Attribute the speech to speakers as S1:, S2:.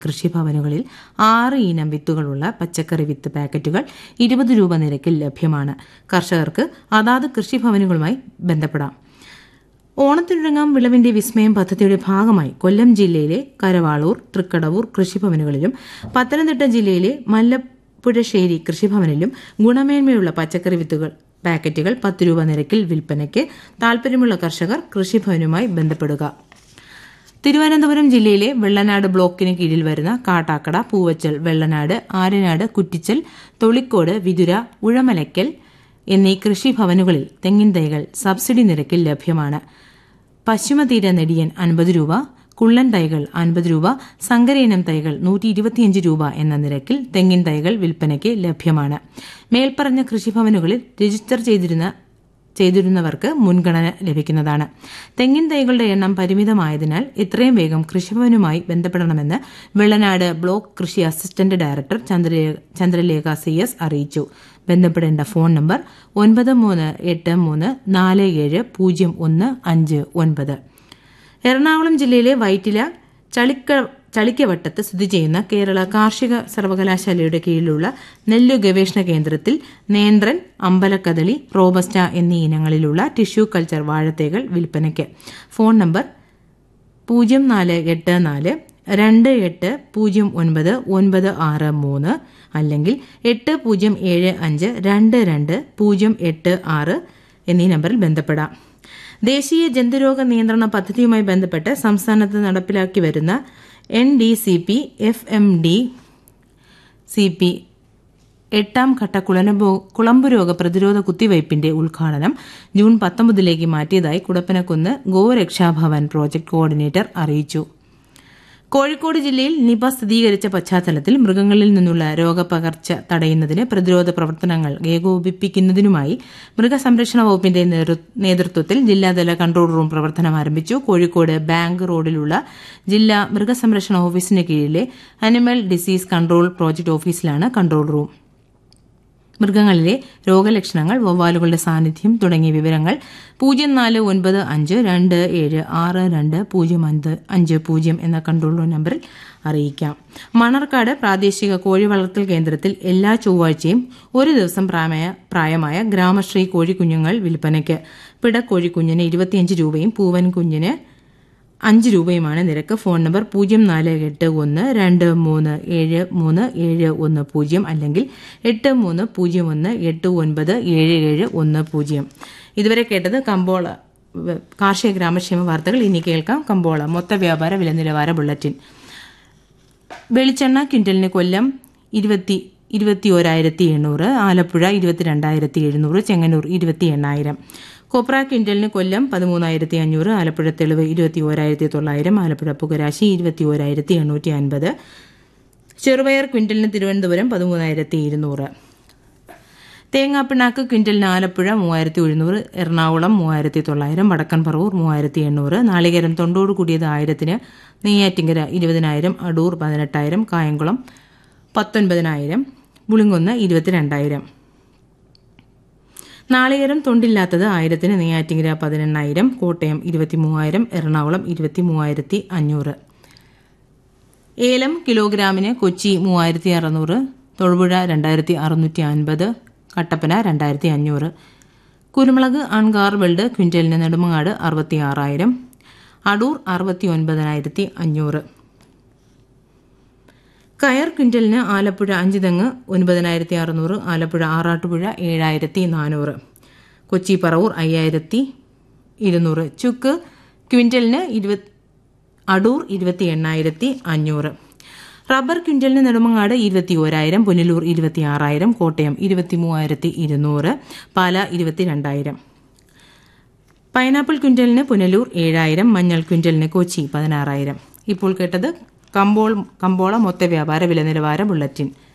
S1: കൃഷിഭവനുകളിൽ ആറ് ഇനം വിത്തുകളുള്ള പച്ചക്കറി വിത്ത് പാക്കറ്റുകൾ ഇരുപത് രൂപ നിരക്കിൽ ലഭ്യമാണ് കർഷകർക്ക് അതാത് കൃഷിഭവനുകളുമായി ബന്ധപ്പെടാം ഓണത്തിനൊരുങ്ങാം വിളവിന്റെ വിസ്മയം പദ്ധതിയുടെ ഭാഗമായി കൊല്ലം ജില്ലയിലെ കരവാളൂർ തൃക്കടവൂർ കൃഷിഭവനുകളിലും പത്തനംതിട്ട ജില്ലയിലെ മല്ലപ്പുഴശ്ശേരി കൃഷിഭവനിലും ഗുണമേന്മയുള്ള പച്ചക്കറി വിത്തുകൾ പാക്കറ്റുകൾ പത്ത് രൂപ നിരക്കിൽ വിൽപ്പനയ്ക്ക് താൽപ്പര്യമുള്ള കർഷകർ കൃഷിഭവനുമായി ബന്ധപ്പെടുക തിരുവനന്തപുരം ജില്ലയിലെ വെള്ളനാട് ബ്ലോക്കിന് കീഴിൽ വരുന്ന കാട്ടാക്കട പൂവച്ചൽ വെള്ളനാട് ആരനാട് കുറ്റിച്ചൽ തൊളിക്കോട് വിതുര ഉഴമലയ്ക്കൽ എന്നീ കൃഷിഭവനുകളിൽ തെങ്ങിൻ തൈകൾ സബ്സിഡി നിരക്കിൽ ലഭ്യമാണ് പശ്ചിമതീര നെടിയൻ അൻപത് രൂപ കുള്ളൻ തൈകൾ അൻപത് രൂപ സങ്കരയിനം തൈകൾ നൂറ്റി ഇരുപത്തിയഞ്ച് രൂപ എന്ന നിരക്കിൽ തെങ്ങിൻ തൈകൾ വിൽപ്പനയ്ക്ക് ലഭ്യമാണ് മേൽപ്പറഞ്ഞ കൃഷിഭവനുകളിൽ രജിസ്റ്റർ ചെയ്തിരുന്ന ചെയ്തിരുന്നവർക്ക് മുൻഗണന ലഭിക്കുന്നതാണ് തെങ്ങിൻ തൈകളുടെ എണ്ണം പരിമിതമായതിനാൽ എത്രയും വേഗം കൃഷിഭവനുമായി ബന്ധപ്പെടണമെന്ന് വെള്ളനാട് ബ്ലോക്ക് കൃഷി assistant director Chandralekha C S അറിയിച്ചു ബന്ധപ്പെടേണ്ട ഫോൺ നമ്പർ ഒൻപത് മൂന്ന് എട്ട് മൂന്ന് നാല് ഏഴ് പൂജ്യം ഒന്ന് അഞ്ച് ഒൻപത് എറണാകുളം ജില്ലയിലെ വൈറ്റില ചളിക്ക ചളിക്കവട്ടത്ത് സ്ഥിതി ചെയ്യുന്ന കേരള കാർഷിക സർവകലാശാലയുടെ കീഴിലുള്ള നെല്ലു ഗവേഷണ കേന്ദ്രത്തിൽ നേന്ത്രൻ അമ്പലക്കദളി റോബസ്റ്റ എന്നീ ഇനങ്ങളിലുള്ള ടിഷ്യൂ കൾച്ചർ വാഴത്തൈകൾ വിൽപ്പനയ്ക്ക് ഫോൺ നമ്പർ പൂജ്യം നാല് എട്ട് നാല് രണ്ട് എട്ട് പൂജ്യം ഒൻപത് ഒൻപത് ആറ് മൂന്ന് അല്ലെങ്കിൽ എട്ട് പൂജ്യം ഏഴ് അഞ്ച് രണ്ട് രണ്ട് പൂജ്യം എട്ട് ആറ് എന്നീ നമ്പറിൽ ബന്ധപ്പെടാം ദേശീയ ജന്തുരോഗ നിയന്ത്രണ പദ്ധതിയുമായി ബന്ധപ്പെട്ട് സംസ്ഥാനത്ത് നടപ്പിലാക്കി വരുന്ന N D C P F M D C P എട്ടാം ഘട്ട കുളമ്പ് രോഗ പ്രതിരോധ കുത്തിവയ്പിന്റെ ഉദ്ഘാടനം ജൂൺ പത്തൊമ്പതിലേക്ക് മാറ്റിയതായി കുടപ്പനക്കുന്ന് ഗോരക്ഷാഭവൻ പ്രോജക്ട് കോർഡിനേറ്റർ അറിയിച്ചു കോഴിക്കോട് ജില്ലയിൽ നിപ സ്ഥിരീകരിച്ച പശ്ചാത്തലത്തിൽ മൃഗങ്ങളിൽ നിന്നുള്ള രോഗപകർച്ച തടയുന്നതിന് പ്രതിരോധ പ്രവർത്തനങ്ങൾ ഏകോപിപ്പിക്കുന്നതിനുമായി മൃഗസംരക്ഷണ വകുപ്പിന്റെ നേതൃത്വത്തിൽ ജില്ലാതല കൺട്രോൾ റൂം പ്രവർത്തനം ആരംഭിച്ചു കോഴിക്കോട് ബാങ്ക് റോഡിലുള്ള ജില്ലാ മൃഗസംരക്ഷണ ഓഫീസിന് കീഴിലെ അനിമൽ ഡിസീസ് കൺട്രോൾ പ്രോജക്ട് ഓഫീസിലാണ് കൺട്രോൾ റൂം മൃഗങ്ങളിലെ രോഗലക്ഷണങ്ങൾ വവ്വാലുകളുടെ സാന്നിധ്യം തുടങ്ങിയ വിവരങ്ങൾ പൂജ്യം നാല് ഒൻപത് അഞ്ച് രണ്ട് ഏഴ് ആറ് രണ്ട് പൂജ്യം അഞ്ച് അഞ്ച് പൂജ്യം എന്ന കൺട്രോൾ റൂം നമ്പറിൽ അറിയിക്കാം മണർക്കാട് പ്രാദേശിക കോഴി വളർത്തൽ കേന്ദ്രത്തിൽ എല്ലാ ചൊവ്വാഴ്ചയും ഒരു ദിവസം പ്രായമായ പ്രായമായ ഗ്രാമശ്രീ കോഴിക്കുഞ്ഞുങ്ങൾ വിൽപ്പനയ്ക്ക് പിടക്കോഴിക്കുഞ്ഞിന് ഇരുപത്തിയഞ്ച് രൂപയും പൂവൻ കുഞ്ഞിന് അഞ്ച് രൂപയുമാണ് നിരക്ക് ഫോൺ നമ്പർ പൂജ്യം നാല് എട്ട് ഒന്ന് രണ്ട് മൂന്ന് ഏഴ് മൂന്ന് ഏഴ് ഒന്ന് പൂജ്യം അല്ലെങ്കിൽ എട്ട് മൂന്ന് പൂജ്യം ഒന്ന് എട്ട് ഒൻപത് ഏഴ് ഏഴ് ഒന്ന് പൂജ്യം ഇതുവരെ കേട്ടത് കമ്പോള കാർഷിക ഗ്രാമക്ഷേമ വാർത്തകൾ ഇനി കേൾക്കാം കമ്പോള മൊത്ത വ്യാപാര വില നിലവാര ബുള്ളറ്റിൻ വെളിച്ചെണ്ണ ക്വിന്റലിന് കൊല്ലം ഇരുപത്തി ഇരുപത്തി ഒരായിരത്തി എണ്ണൂറ് ആലപ്പുഴ ഇരുപത്തിരണ്ടായിരത്തി എഴുന്നൂറ് ചെങ്ങന്നൂർ ഇരുപത്തി എണ്ണായിരം കൊപ്ര ക്വിന്റലിന് കൊല്ലം പതിമൂന്നായിരത്തി അഞ്ഞൂറ് ആലപ്പുഴ തെളിവ് ഇരുപത്തി ഓരായിരത്തി തൊള്ളായിരം ആലപ്പുഴ പുകരാശി ഇരുപത്തി ഓരായിരത്തി എണ്ണൂറ്റി അൻപത് ചെറുപയർ ക്വിന്റലിന് തിരുവനന്തപുരം പതിമൂന്നായിരത്തി ഇരുന്നൂറ് തേങ്ങാപ്പിണ്ണാക്ക് ക്വിന്റലിന് ആലപ്പുഴ മൂവായിരത്തി ഒരുന്നൂറ് എറണാകുളം മൂവായിരത്തി തൊള്ളായിരം വടക്കൻ പറവൂർ മൂവായിരത്തി എണ്ണൂറ് നാളികേരം തൊണ്ടോട് കൂടിയത് ആയിരത്തിന് നെയ്യാറ്റിങ്കര ഇരുപതിനായിരം അടൂർ പതിനെട്ടായിരം കായംകുളം പത്തൊൻപതിനായിരം പുളിങ്കുന്ന് ഇരുപത്തിരണ്ടായിരം നാളികേരം തൊണ്ടില്ലാത്തത് ആയിരത്തിന് നെയ്യാറ്റിങ്കര പതിനെണ്ണായിരം കോട്ടയം ഇരുപത്തി മൂവായിരം എറണാകുളം ഇരുപത്തി മൂവായിരത്തി അഞ്ഞൂറ് ഏലം കിലോഗ്രാമിന് കൊച്ചി മൂവായിരത്തി അറുന്നൂറ് തൊഴുപുഴ രണ്ടായിരത്തി അറുന്നൂറ്റി അൻപത് കട്ടപ്പന രണ്ടായിരത്തി അഞ്ഞൂറ് കുരുമുളക് അൺഗാർബിൾഡ് ക്വിന്റലിന് നെടുമങ്ങാട് അറുപത്തി ആറായിരം അടൂർ അറുപത്തി ഒൻപതിനായിരത്തി അഞ്ഞൂറ് കയർ ക്വിന്റലിന് ആലപ്പുഴ അഞ്ച് തെങ്ങ് ഒൻപതിനായിരത്തി അറുന്നൂറ് ആലപ്പുഴ ആറാട്ടുപുഴ ഏഴായിരത്തി നാനൂറ് കൊച്ചി പറവൂർ അയ്യായിരത്തി ഇരുന്നൂറ് ചുക്ക് ക്വിന്റലിന് ഇരുപത് അടൂർ ഇരുപത്തി എണ്ണായിരത്തി അഞ്ഞൂറ് റബ്ബർ ക്വിന്റലിന് നെടുമങ്ങാട് ഇരുപത്തി ഓരായിരം പുനലൂർ ഇരുപത്തി ആറായിരം കോട്ടയം ഇരുപത്തി മൂവായിരത്തി ഇരുന്നൂറ് പാല ഇരുപത്തിരണ്ടായിരം പൈനാപ്പിൾ ക്വിന്റലിന് പുനലൂർ ഏഴായിരം മഞ്ഞൾ ക്വിന്റലിന് കൊച്ചി പതിനാറായിരം ഇപ്പോൾ കേട്ടത് കമ്പോൾ കമ്പോള മൊത്ത വ്യാപാര വില നിലവാര ബുള്ളറ്റിൻ